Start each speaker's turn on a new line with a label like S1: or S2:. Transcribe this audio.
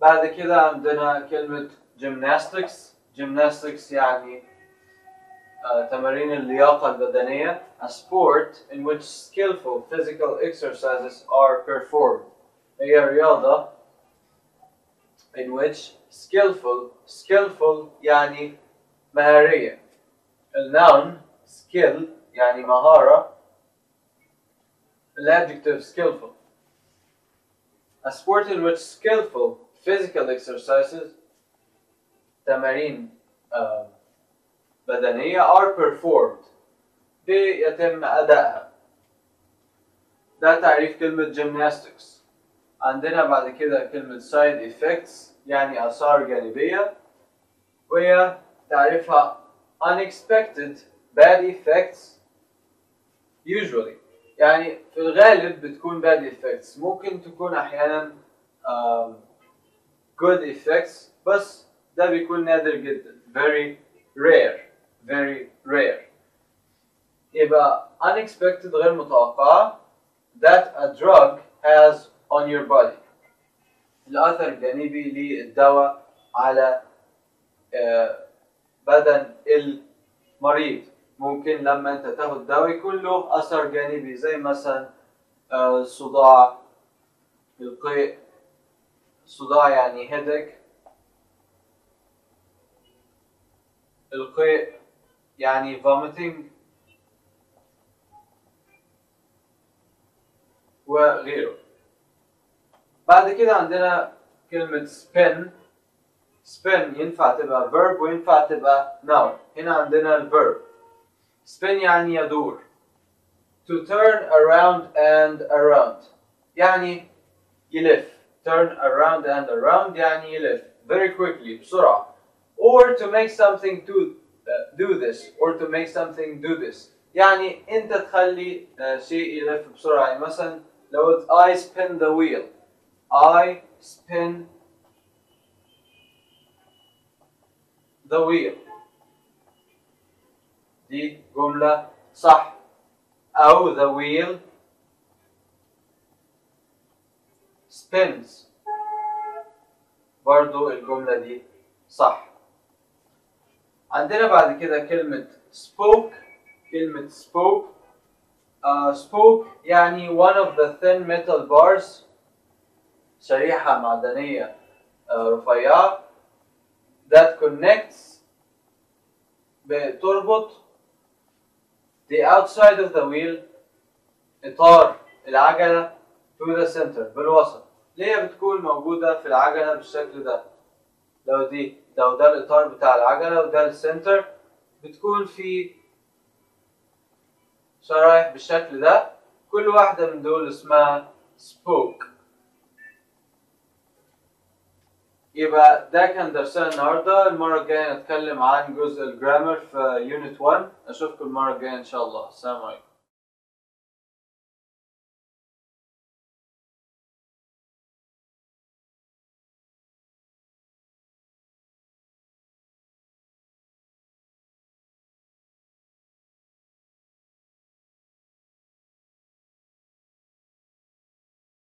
S1: بعد كده عندنا كلمة gymnastics gymnastics يعني آه، تمارين اللياقة البدنية a sport in which skillful physical exercises are performed هي رياضة in which skillful skillful يعني مهارية النون skill يعني مهارة الادجective skillful a sport in which skillful physical exercises تمارين آه، بدنية are performed بيتم أدائها ده تعريف كلمة gymnastics عندنا بعد كده كلمة side effects يعني آثار جانبية وهي تعريفها unexpected bad effects usually يعني في الغالب بتكون bad effects ممكن تكون أحيانا um, good effects بس ده بيكون نادر جدا very rare very rare يبقى unexpected غير متوقعة that a drug has on your body الأثر الجانبي للدواء على آه، بدن المريض ممكن لما انت تاخد دواء يكون له اثر جانبي زي مثلا آه، الصداع القيء الصداع يعني headache القيء يعني vomiting وغيره بعد كده عندنا كلمة spin spin ينفع تبقى verb وينفع تبقى noun هنا عندنا الverb spin يعني يدور to turn around and around يعني يلف turn around and around يعني يلف very quickly بسرعة or to make something to uh, do this or to make something do this يعني انت تخلي uh, شيء يلف بسرعة يعني مثلا لو قلت I spin the wheel I spin the wheel دي جملة صح أو the wheel spins برضو الجملة دي صح عندنا بعد كده كلمة spoke كلمة spoke uh, spoke يعني one of the thin metal bars شريحة معدنية uh, رفيعة that connects بتربط the outside of the wheel إطار العجلة to the center بالوسط ليه بتكون موجودة في العجلة بالشكل ده لو دي لو ده الإطار بتاع العجلة وده السنتر بتكون في شرايح بالشكل ده كل واحدة من دول اسمها spoke يبقى ده كان درسنا النهارده المرة الجاية نتكلم عن جزء الجرامر في يونت 1 أشوفكم المرة الجاية إن شاء الله السلام عليكم